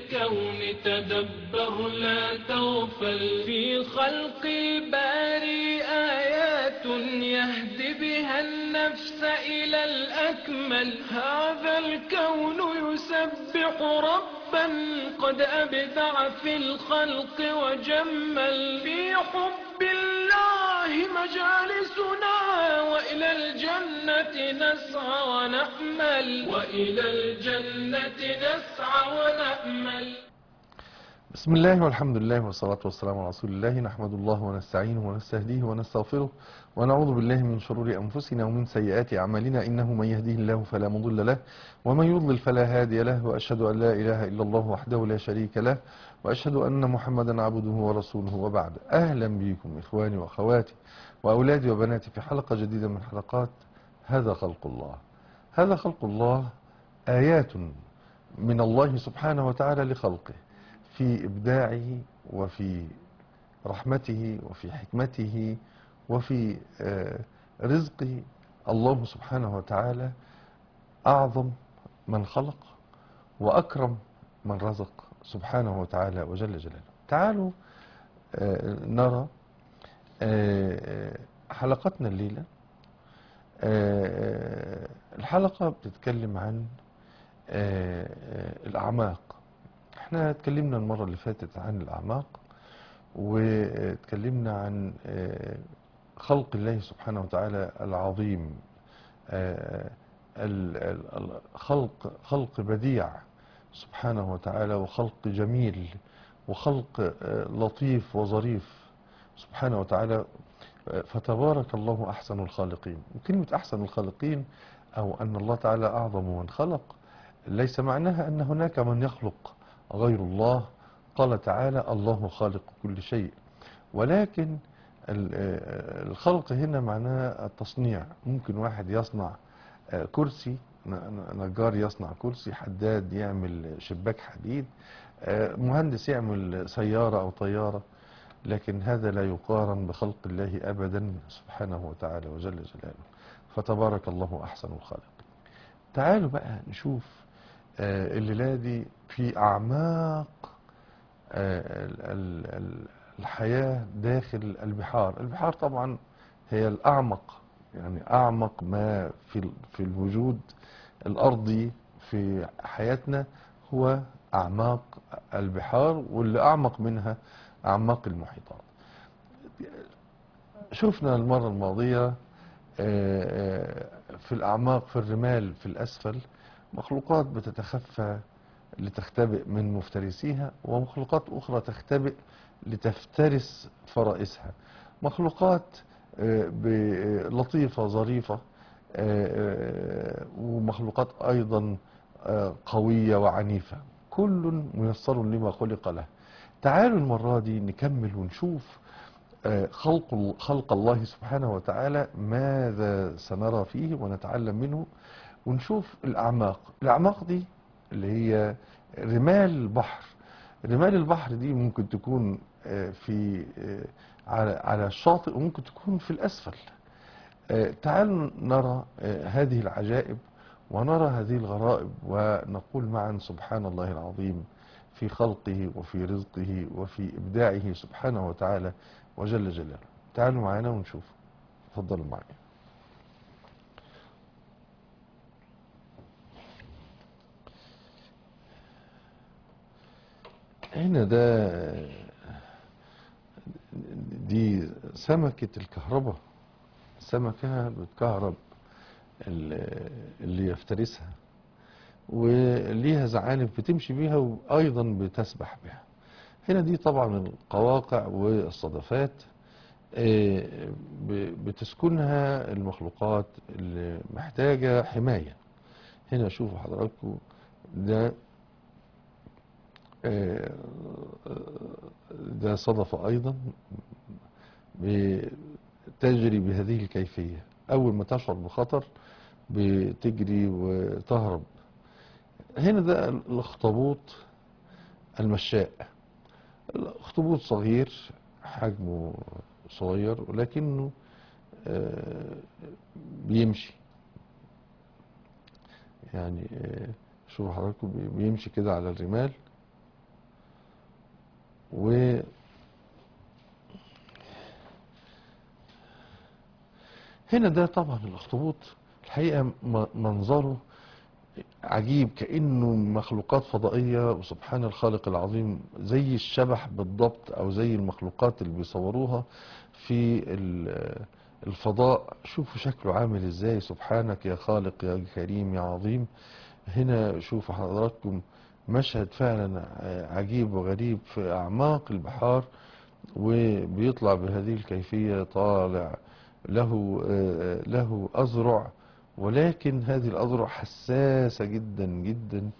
الكون تدبر لا تغفل في خلق الباري آيات يهدي بها النفس إلى الأكمل هذا الكون يسبح ربا قد أبدع في الخلق وجمل في حب الله مجالسنا وإلى الجنة نسعى ونأمل وإلى الجنة نسعى ونأمل بسم الله والحمد لله والصلاة والسلام على رسول الله نحمد الله ونستعينه ونستهديه ونستغفره ونعوذ بالله من شرور أنفسنا ومن سيئات أعمالنا إنه من يهديه الله فلا مضل له ومن يضلل فلا هادي له وأشهد أن لا إله إلا الله وحده لا شريك له وأشهد أن محمدا عبده ورسوله وبعد أهلا بكم إخواني وأخواتي وأولادي وبناتي في حلقة جديدة من حلقات هذا خلق الله هذا خلق الله آيات من الله سبحانه وتعالى لخلقه في إبداعه وفي رحمته وفي حكمته وفي آه، رزقه الله سبحانه وتعالى أعظم من خلق وأكرم من رزق سبحانه وتعالى وجل جلاله تعالوا آه، نرى آه، حلقتنا الليلة آه، الحلقة بتتكلم عن آه، آه، الأعماق احنا اتكلمنا المرة اللي فاتت عن الأعماق واتكلمنا عن آه، خلق الله سبحانه وتعالى العظيم آه، ال- ال- ال- خلق خلق بديع سبحانه وتعالى وخلق جميل وخلق آه، لطيف وظريف سبحانه وتعالى آه، فتبارك الله أحسن الخالقين وكلمة أحسن الخالقين أو أن الله تعالى أعظم من خلق ليس معناها أن هناك من يخلق غير الله قال تعالى الله خالق كل شيء ولكن ال- آه، الخلق هنا معناه التصنيع ممكن واحد يصنع آه، كرسي ن- ن- نجار يصنع كرسي حداد يعمل شباك حديد آه، مهندس يعمل سيارة أو طيارة لكن هذا لا يقارن بخلق الله أبدا سبحانه وتعالى وجل جلاله فتبارك الله أحسن الخالق تعالوا بقى نشوف آه، الليلة دي في أعماق آه، ال- ال- ال- الحياة داخل البحار البحار طبعا هي الأعمق يعني أعمق ما في ال- في الوجود الأرضي في حياتنا هو أعماق البحار واللي أعمق منها أعماق المحيطات شفنا المرة الماضية آه، آه، في الأعماق في الرمال في الأسفل مخلوقات بتتخفى لتختبئ من مفترسيها ومخلوقات أخرى تختبئ لتفترس فرائسها مخلوقات آه، ب- آه، لطيفة ظريفة آه، آه، ومخلوقات أيضا آه، قوية وعنيفة كل ميسر لما خلق له تعالوا المرة دي نكمل ونشوف آه، خلق خلق الله سبحانه وتعالى ماذا سنرى فيه ونتعلم منه ونشوف الأعماق الأعماق دي اللي هي رمال البحر رمال البحر دي ممكن تكون آه، في آه، على على الشاطئ وممكن تكون في الأسفل آه، تعالوا نرى آه، هذه العجائب ونرى هذه الغرائب ونقول معا سبحان الله العظيم في خلقه وفي رزقه وفي إبداعه سبحانه وتعالى وجل جلاله تعالوا معنا ونشوف تفضلوا معي هنا ده دي سمكة الكهرباء سمكة بتكهرب ال- اللي يفترسها وليها زعانف بتمشي بيها وأيضا بتسبح بها هنا دي طبعا القواقع والصدفات آه، ب- بتسكنها المخلوقات اللي محتاجة حماية هنا شوفوا حضراتكم ده آه، ده صدفة أيضا بتجري بهذه الكيفية أول ما تشعر بخطر بتجري وتهرب هنا ده الاخطبوط المشاء الاخطبوط صغير حجمه صغير ولكنه آه، بيمشي يعني آه، شوفوا حضراتكم بي- بيمشي كده على الرمال و هنا ده طبعا الاخطبوط الحقيقة م- منظره عجيب كأنه مخلوقات فضائية وسبحان الخالق العظيم زي الشبح بالضبط أو زي المخلوقات اللي بيصوروها في ال- الفضاء شوفوا شكله عامل ازاي سبحانك يا خالق يا كريم يا عظيم هنا شوفوا حضراتكم مشهد فعلا عجيب وغريب في أعماق البحار وبيطلع بهذه الكيفية طالع له آه، له أذرع ولكن هذه الأذرع حساسة جدا جدا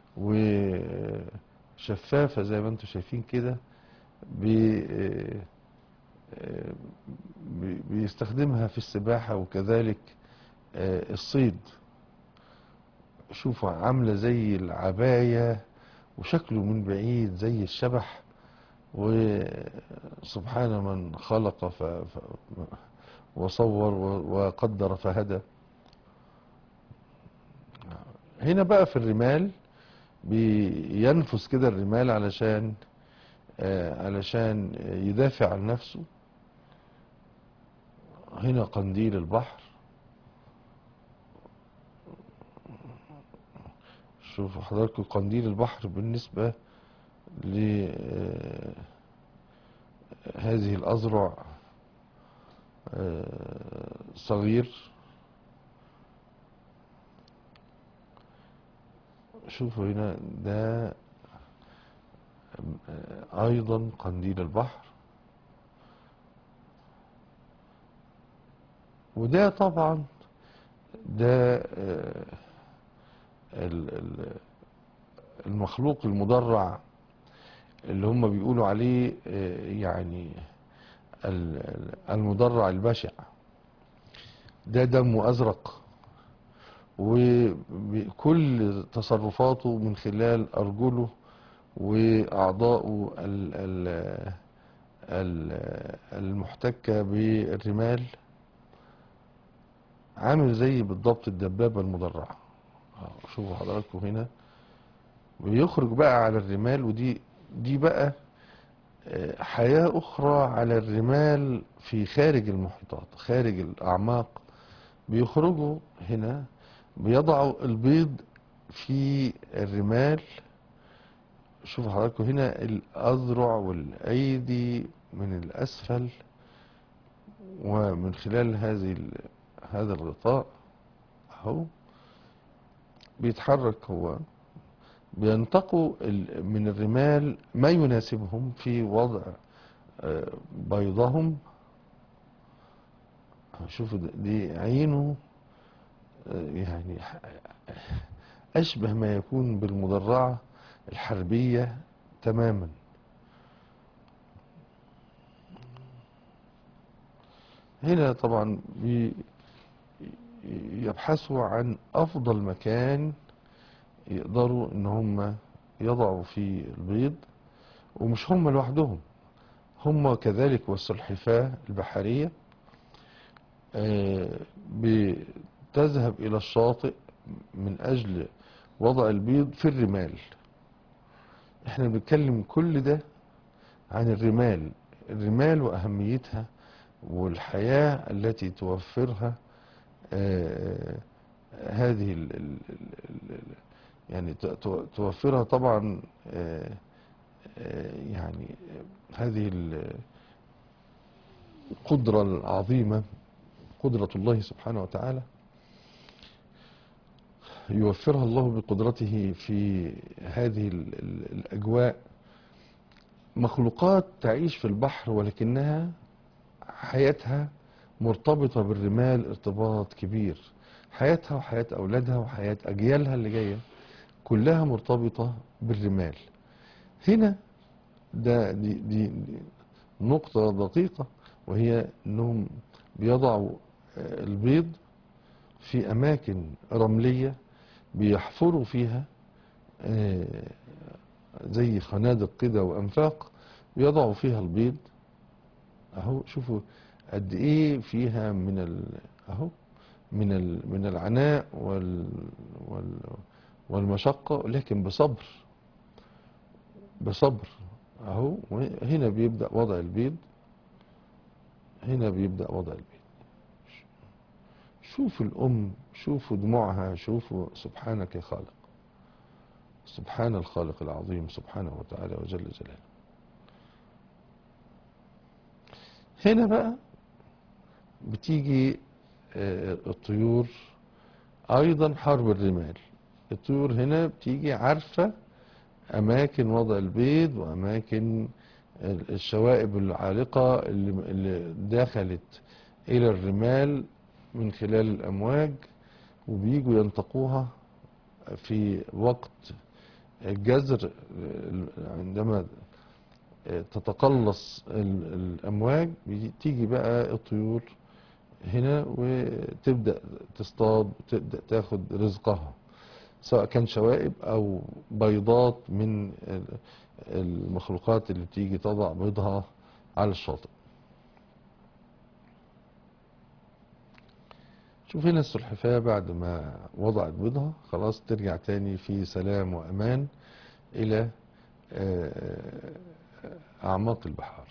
وشفافة زي ما انتم شايفين كده بي- آه، آه، بي- بيستخدمها في السباحة وكذلك آه، الصيد شوفوا عاملة زي العباية وشكله من بعيد زي الشبح وسبحان من خلق ف... ف... وصور و- وقدر فهدى هنا بقى في الرمال بينفس كده الرمال علشان آه، علشان يدافع عن نفسه هنا قنديل البحر شوفوا حضراتكم قنديل البحر بالنسبة لهذه الأذرع آه، صغير شوفوا هنا ده آه، أيضا قنديل البحر وده طبعا ده آه، ال- ال- المخلوق المدرع اللي هم بيقولوا عليه آه، يعني ال- ال- المدرع البشع ده دمه أزرق وكل تصرفاته من خلال أرجله وأعضائه ال- ال- ال- المحتكة بالرمال عامل زي بالضبط الدبابة المدرعة آه، شوفوا حضراتكم هنا بيخرج بقى على الرمال ودي دي بقى آه، حياة أخرى على الرمال في خارج المحيطات خارج الأعماق بيخرجوا هنا بيضعوا البيض في الرمال شوفوا حضراتكم هنا الأذرع والأيدي من الأسفل ومن خلال هذه ال- هذا الغطاء أهو بيتحرك هو بينتقوا ال- من الرمال ما يناسبهم في وضع آه، بيضهم شوفوا ده- دي عينه آه، يعني ح- أشبه ما يكون بالمدرعة الحربية تماما هنا طبعا بي- يبحثوا عن أفضل مكان يقدروا ان هم يضعوا فيه البيض ومش هم لوحدهم هم كذلك والسلحفاة البحرية آه، بتذهب إلى الشاطئ من أجل وضع البيض في الرمال احنا بنتكلم كل ده عن الرمال الرمال وأهميتها والحياة التي توفرها آه، هذه ال ال ال ال يعني ت- ت- توفرها طبعا آه، آه، يعني هذه ال- القدرة العظيمة قدرة الله سبحانه وتعالى يوفرها الله بقدرته في هذه ال- ال- الأجواء مخلوقات تعيش في البحر ولكنها حياتها مرتبطة بالرمال ارتباط كبير حياتها وحياة أولادها وحياة أجيالها اللي جاية كلها مرتبطة بالرمال هنا ده دي, دي, دي نقطة دقيقة وهي أنهم بيضعوا آه، البيض في أماكن رملية بيحفروا فيها آه، زي خنادق كده وأنفاق بيضعوا فيها البيض أهو شوفوا قد إيه فيها من ال أهو من ال من العناء وال وال والمشقة لكن بصبر بصبر اهو هنا بيبدأ وضع البيض هنا بيبدأ وضع البيض شوفوا الأم شوفوا دموعها شوفوا سبحانك يا خالق سبحان الخالق العظيم سبحانه وتعالى وجل جلاله هنا بقى بتيجي آه، الطيور أيضا حرب الرمال الطيور هنا بتيجي عارفة أماكن وضع البيض وأماكن الشوائب العالقة اللي اللي دخلت إلى الرمال من خلال الأمواج وبيجوا ينتقوها في وقت الجزر عندما تتقلص ال- الأمواج بتيجي بقى الطيور هنا وتبدأ تصطاد وتبدأ تاخد رزقها سواء كان شوائب أو بيضات من ال- المخلوقات اللي بتيجي تضع بيضها على الشاطئ شوف هنا السلحفاة بعد ما وضعت بيضها خلاص ترجع تاني في سلام وأمان إلى آه، أعماق البحار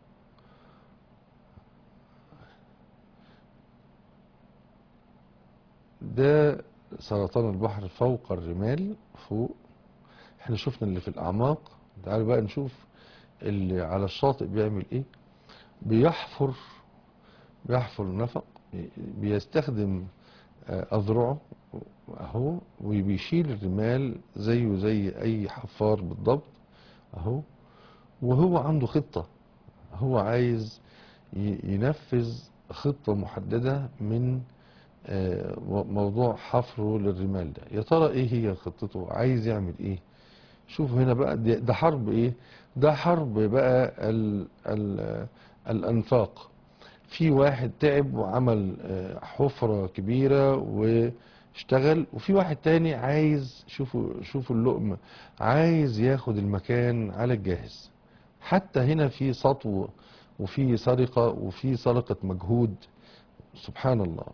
ده سرطان البحر فوق الرمال فوق احنا شفنا اللي في الأعماق تعالوا بقى نشوف اللي على الشاطئ بيعمل ايه بيحفر بيحفر نفق بيستخدم آه، أذرعه أهو وبيشيل الرمال زيه زي أي حفار بالضبط أهو وهو عنده خطة هو عايز ي- ينفذ خطة محددة من آه، مو- موضوع حفره للرمال ده يا ترى ايه هي خطته عايز يعمل ايه شوف هنا بقى ده ده حرب ايه ده حرب بقى ال ال الانفاق في واحد تعب وعمل آه، حفرة كبيرة واشتغل وفي واحد تاني عايز شوفوا شوفوا اللقمة عايز ياخد المكان على الجاهز حتى هنا في سطو وفي سرقة وفي سرقة مجهود سبحان الله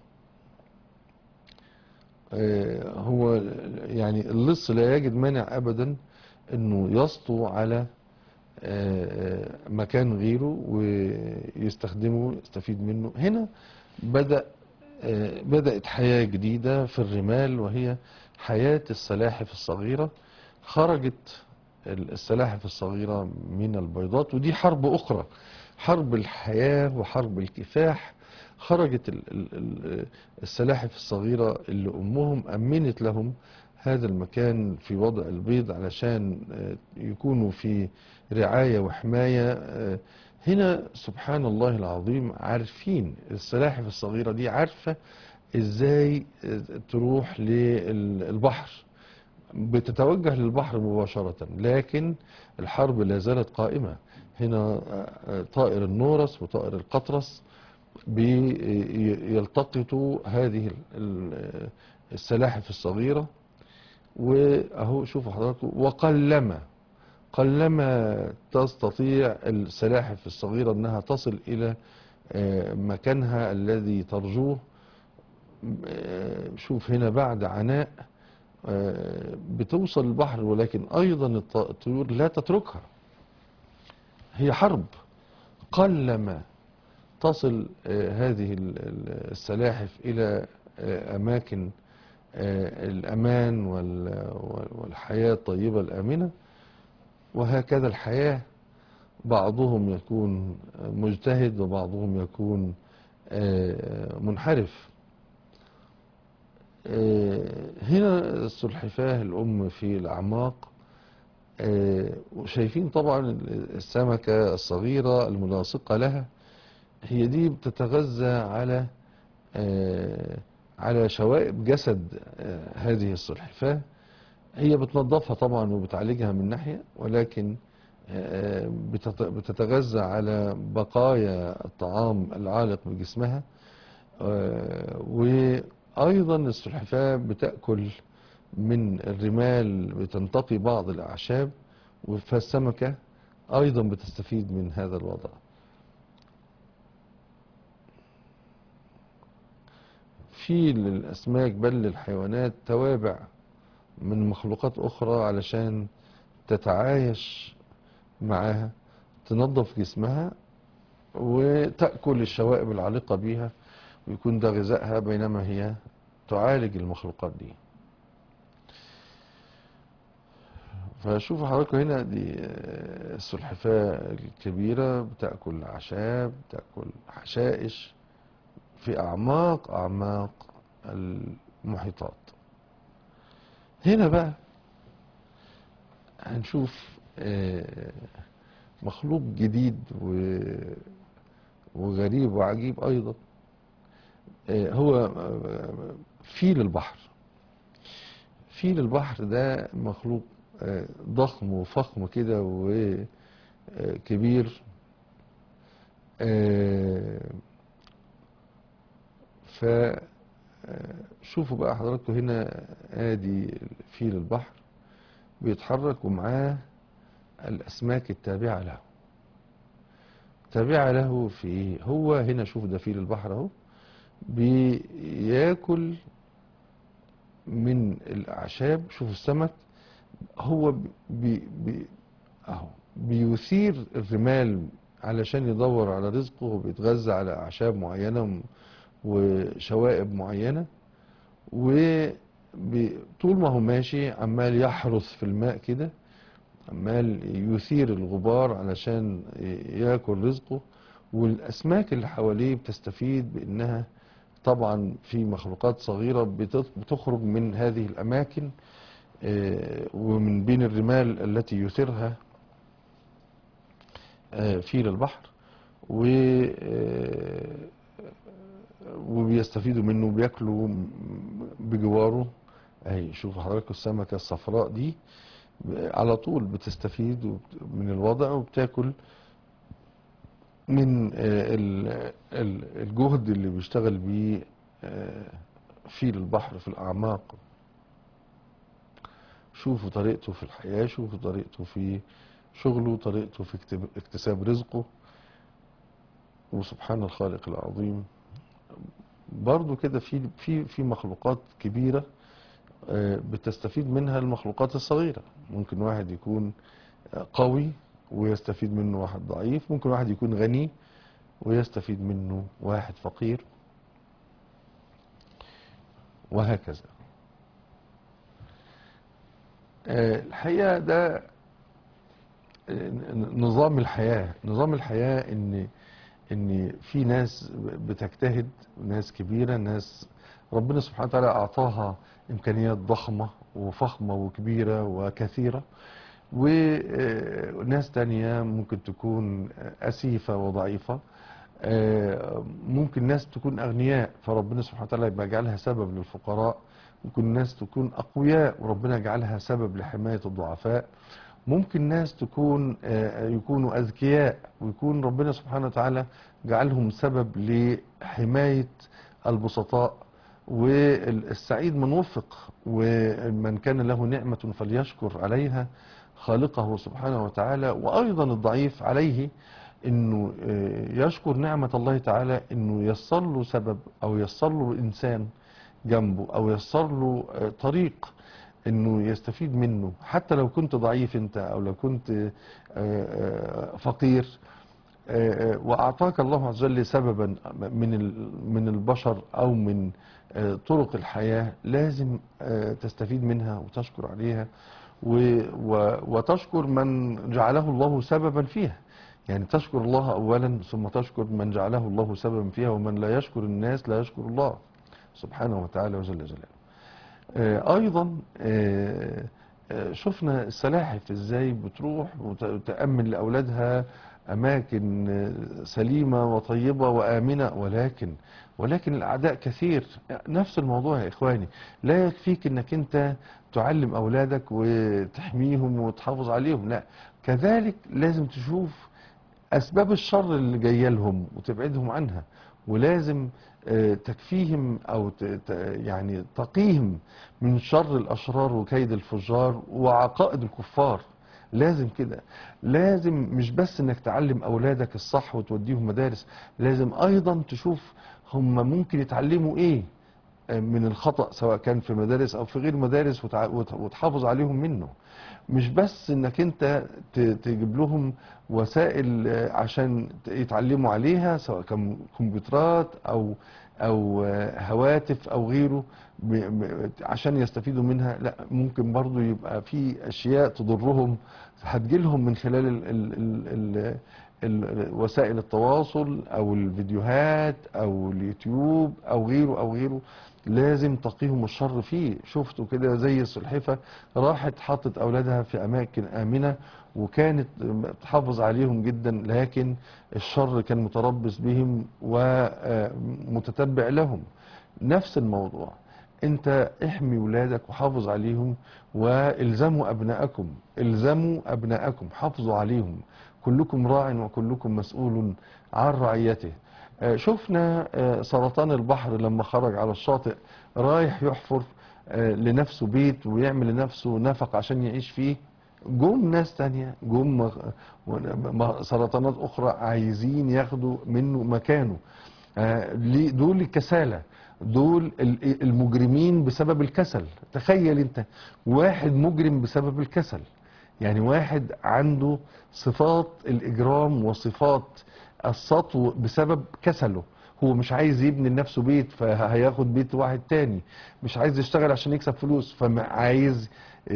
آه، هو يعني اللص لا يجد مانع ابدا انه يسطو على آه، مكان غيره ويستخدمه يستفيد منه هنا بدأ آه، بدأت حياة جديدة في الرمال وهي حياة السلاحف الصغيرة خرجت السلاحف الصغيرة من البيضات ودي حرب أخرى حرب الحياة وحرب الكفاح خرجت ال- ال- ال- السلاحف الصغيرة اللي أمهم أمنت لهم هذا المكان في وضع البيض علشان آه، يكونوا في رعاية وحماية آه، هنا سبحان الله العظيم عارفين السلاحف الصغيرة دي عارفة ازاي آه، تروح للبحر بتتوجه للبحر مباشرة لكن الحرب لا زالت قائمة هنا آه، آه، طائر النورس وطائر القطرس بيلتقطوا هذه ال- ال- السلاحف الصغيرة واهو شوفوا حضراتكم وقلما قلما تستطيع السلاحف الصغيرة انها تصل الى آه، مكانها الذي ترجوه آه، شوف هنا بعد عناء آه، بتوصل البحر ولكن ايضا الط- الطيور لا تتركها هي حرب قلما تصل آه، هذه ال- ال- السلاحف إلى آه، أماكن آه، الأمان وال- وال- والحياة الطيبة الآمنة وهكذا الحياة بعضهم يكون مجتهد وبعضهم يكون آه، منحرف آه، هنا السلحفاة الأم في الأعماق آه، وشايفين طبعا السمكة الصغيرة الملاصقة لها هي دي بتتغذى على آه، على شوائب جسد آه، هذه السلحفاة هي بتنظفها طبعا وبتعالجها من ناحية ولكن آه، بتت- بتتغذى على بقايا الطعام العالق بجسمها آه، وأيضا السلحفاة بتأكل من الرمال بتنتقي بعض الأعشاب فالسمكة أيضا بتستفيد من هذا الوضع في للأسماك بل للحيوانات توابع من مخلوقات أخرى علشان تتعايش معاها تنظف جسمها وتأكل الشوائب العالقة بيها ويكون ده غذائها بينما هي تعالج المخلوقات دي فشوفوا حضراتكم هنا دي آه، السلحفاة الكبيرة بتأكل أعشاب بتأكل حشائش في أعماق أعماق المحيطات هنا بقى هنشوف آه، مخلوق جديد و- وغريب وعجيب أيضا آه، هو آه، فيل البحر فيل البحر ده مخلوق آه، ضخم وفخم كده وكبير ف آه، شوفوا بقى حضراتكم هنا ادي فيل البحر بيتحرك ومعاه الاسماك التابعه له تابعه له في ايه هو هنا شوف ده فيل البحر اهو بياكل من الاعشاب شوفوا السمك هو بي بي اهو بيثير الرمال علشان يدور على رزقه وبيتغذى على اعشاب معينه وشوائب معينه وطول ما هو ماشي عمال يحرث في الماء كده عمال يثير الغبار علشان ياكل رزقه والاسماك اللي حواليه بتستفيد بانها طبعا في مخلوقات صغيره بتط- بتخرج من هذه الاماكن آه، ومن بين الرمال التي يثيرها آه، فيل البحر و آه، وبيستفيدوا منه بياكلوا م- بجواره اهي شوفوا حضراتكم السمكه الصفراء دي ب- على طول بتستفيد وبت- من الوضع وبتاكل من آه، ال- ال- الجهد اللي بيشتغل بيه آه، فيل البحر في الأعماق شوفوا طريقته في الحياة شوفوا طريقته في شغله طريقته في اكتب- اكتساب رزقه وسبحان الخالق العظيم برضو كده في في في مخلوقات كبيرة آه، بتستفيد منها المخلوقات الصغيرة ممكن واحد يكون آه، قوي ويستفيد منه واحد ضعيف ممكن واحد يكون غني ويستفيد منه واحد فقير وهكذا آه، الحقيقة ده آه، نظام الحياة نظام الحياة ان ان في ناس بتجتهد ناس كبيرة ناس ربنا سبحانه وتعالى اعطاها امكانيات ضخمة وفخمة وكبيرة وكثيرة وناس تانية ممكن تكون أسيفة وضعيفة آه، ممكن ناس تكون أغنياء فربنا سبحانه وتعالى يبقى يجعلها سبب للفقراء ممكن ناس تكون أقوياء وربنا يجعلها سبب لحماية الضعفاء ممكن ناس تكون آه، يكونوا أذكياء ويكون ربنا سبحانه وتعالى جعلهم سبب لحماية البسطاء والسعيد من وفق ومن كان له نعمة فليشكر عليها خالقه سبحانه وتعالى وأيضا الضعيف عليه انه آه، يشكر نعمة الله تعالى انه يسر له سبب او يسر له انسان جنبه او يسر له آه، طريق انه يستفيد منه حتى لو كنت ضعيف انت او لو كنت آه، آه، فقير آه، آه، واعطاك الله عز وجل سببا من ال- من البشر او من آه، طرق الحياة لازم آه، تستفيد منها وتشكر عليها و- و- وتشكر من جعله الله سببا فيها يعني تشكر الله اولا ثم تشكر من جعله الله سببا فيها ومن لا يشكر الناس لا يشكر الله سبحانه وتعالى وجل جلاله آه، ايضا آه، آه، شفنا السلاحف ازاي بتروح وت- وتأمن لأولادها أماكن آه، سليمة وطيبة وآمنة ولكن ولكن الأعداء كثير نفس الموضوع يا إخواني لا يكفيك أنك أنت تعلم أولادك وتحميهم وتحافظ عليهم لا كذلك لازم تشوف أسباب الشر اللي جاية لهم وتبعدهم عنها ولازم آه، تكفيهم أو ت- ت- يعني تقيهم من شر الأشرار وكيد الفجار وعقائد الكفار لازم كده لازم مش بس انك تعلم اولادك الصح وتوديهم مدارس لازم ايضا تشوف هم ممكن يتعلموا ايه من الخطأ سواء كان في مدارس أو في غير مدارس وتع- وت- وتحافظ عليهم منه مش بس انك انت ت- تجيب لهم وسائل آه، عشان ت- يتعلموا عليها سواء كان كمبيوترات او او آه، هواتف او غيره ب- ب- عشان يستفيدوا منها لا ممكن برضو يبقى في اشياء تضرهم هتجيلهم من خلال ال ال ال ال ال وسائل التواصل او الفيديوهات او اليوتيوب او غيره او غيره لازم تقيهم الشر فيه شفتوا كده زي السلحفة راحت حطت أولادها في أماكن آمنة وكانت تحافظ عليهم جدا لكن الشر كان متربص بهم ومتتبع لهم نفس الموضوع انت احمي ولادك وحافظ عليهم والزموا ابنائكم الزموا ابنائكم حافظوا عليهم كلكم راع وكلكم مسؤول عن رعيته آه، شفنا آه، سرطان البحر لما خرج على الشاطئ رايح يحفر آه، لنفسه بيت ويعمل لنفسه نفق عشان يعيش فيه جم ناس تانية جم مغ- م- سرطانات أخرى عايزين ياخدوا منه مكانه آه، ليه؟ دول الكسالى دول ال- المجرمين بسبب الكسل تخيل انت واحد مجرم بسبب الكسل يعني واحد عنده صفات الإجرام وصفات السطو بسبب كسله هو مش عايز يبني لنفسه بيت فهياخد بيت واحد تاني مش عايز يشتغل عشان يكسب فلوس فعايز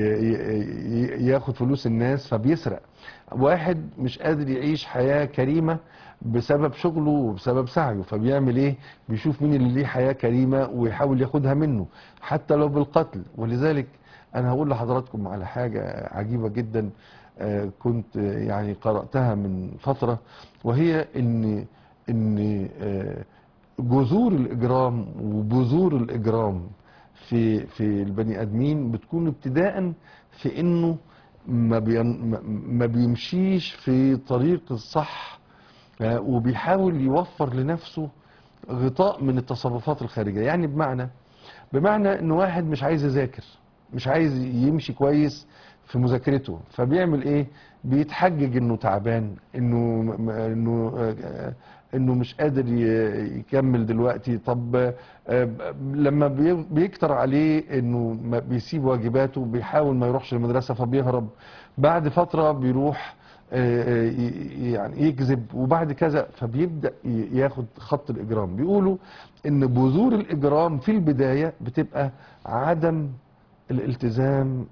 ياخد فلوس الناس فبيسرق واحد مش قادر يعيش حياة كريمة بسبب شغله وبسبب سعيه فبيعمل ايه بيشوف مين اللي ليه حياة كريمة ويحاول ياخدها منه حتى لو بالقتل ولذلك انا هقول لحضراتكم على حاجة عجيبة جدا آه، كنت آه، يعني قرأتها من فترة وهي ان ان آه، جذور الاجرام وبذور الاجرام في في البني ادمين بتكون ابتداء في انه ما بين ما- ما بيمشيش في طريق الصح آه، وبيحاول يوفر لنفسه غطاء من التصرفات الخارجيه يعني بمعنى بمعنى ان واحد مش عايز يذاكر مش عايز يمشي كويس في مذاكرته فبيعمل ايه بيتحجج انه تعبان انه م- انه آه، انه مش قادر ي- يكمل دلوقتي طب آه، لما بي- بيكتر عليه انه ما بيسيب واجباته بيحاول ما يروحش المدرسه فبيهرب بعد فتره بيروح آه، ي- يعني يكذب وبعد كذا فبيبدا ي- ياخد خط الاجرام بيقولوا ان بذور الاجرام في البدايه بتبقى عدم الالتزام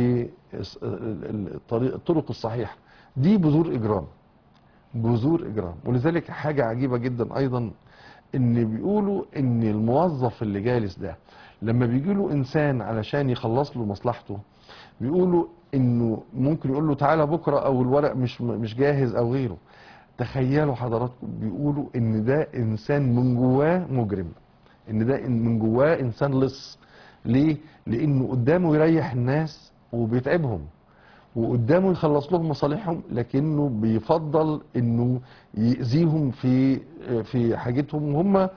بالطرق الصحيحه دي بذور اجرام بذور اجرام ولذلك حاجه عجيبه جدا ايضا ان بيقولوا ان الموظف اللي جالس ده لما بيجي له انسان علشان يخلص له مصلحته بيقولوا انه ممكن يقول له تعالى بكره او الورق مش مش جاهز او غيره تخيلوا حضراتكم بيقولوا ان ده انسان من جواه مجرم ان ده إن من جواه انسان لص ليه لانه قدامه يريح الناس وبيتعبهم وقدامه يخلص لهم مصالحهم لكنه بيفضل انه يأذيهم في في حاجتهم وهم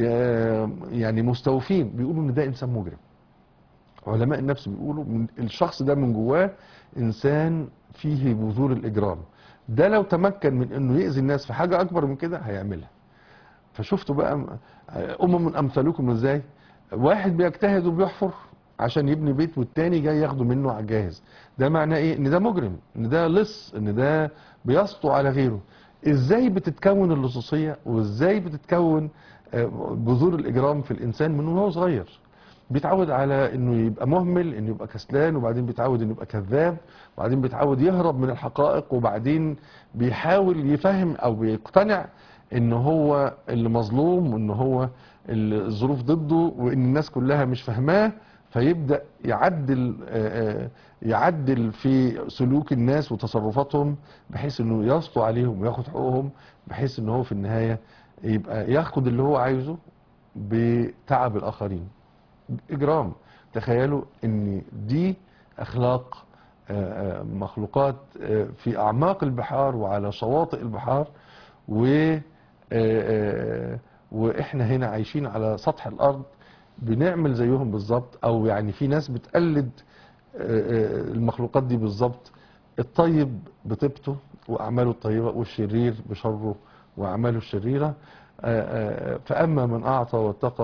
يعني مستوفين بيقولوا ان ده انسان مجرم علماء النفس بيقولوا من الشخص ده من جواه انسان فيه بذور الاجرام ده لو تمكن من انه يأذي الناس في حاجة اكبر من كده هيعملها فشفتوا بقى امم امثالكم ازاي واحد بيجتهد وبيحفر عشان يبني بيت والتاني جاي ياخده منه على الجاهز ده معناه ايه ان ده مجرم ان ده لص ان ده بيسطو على غيره ازاي بتتكون اللصوصيه وازاي بتتكون آه، بذور الاجرام في الانسان من وهو صغير بيتعود على انه يبقى مهمل انه يبقى كسلان وبعدين بيتعود انه يبقى كذاب وبعدين بيتعود يهرب من الحقائق وبعدين بيحاول يفهم او بيقتنع ان هو اللي مظلوم وان هو اللي الظروف ضده وان الناس كلها مش فاهماه فيبدا يعدل آه، آه، يعدل في سلوك الناس وتصرفاتهم بحيث انه يسطو عليهم وياخد حقوقهم بحيث ان هو في النهايه يبقى ياخد اللي هو عايزه بتعب الاخرين اجرام تخيلوا ان دي اخلاق آه، آه، مخلوقات آه، في اعماق البحار وعلى شواطئ البحار و آه، آه، واحنا هنا عايشين على سطح الارض بنعمل زيهم بالظبط او يعني في ناس بتقلد آه، آه، المخلوقات دي بالظبط الطيب بطيبته واعماله الطيبه والشرير بشره واعماله الشريره آه، آه، فاما من اعطى واتقى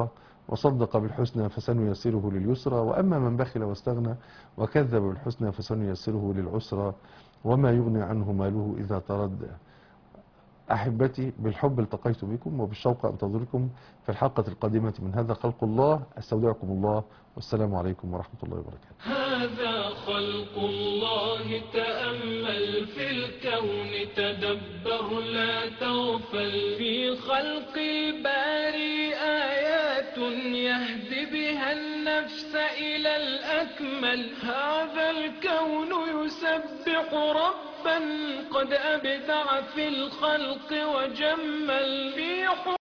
وصدق بالحسنى فسنيسره لليسرى وأما من بخل واستغنى وكذب بالحسنى فسنيسره للعسرى وما يغني عنه ماله إذا تردى أحبتي بالحب التقيت بكم وبالشوق أنتظركم في الحلقة القادمة من هذا خلق الله أستودعكم الله والسلام عليكم ورحمة الله وبركاته هذا خلق الله تأمل في الكون تدبر لا تغفل في خلق الباري آيات يهدي بها النفس إلى الأكمل هذا الكون يسبح ربا قد أبدع في الخلق وجمل في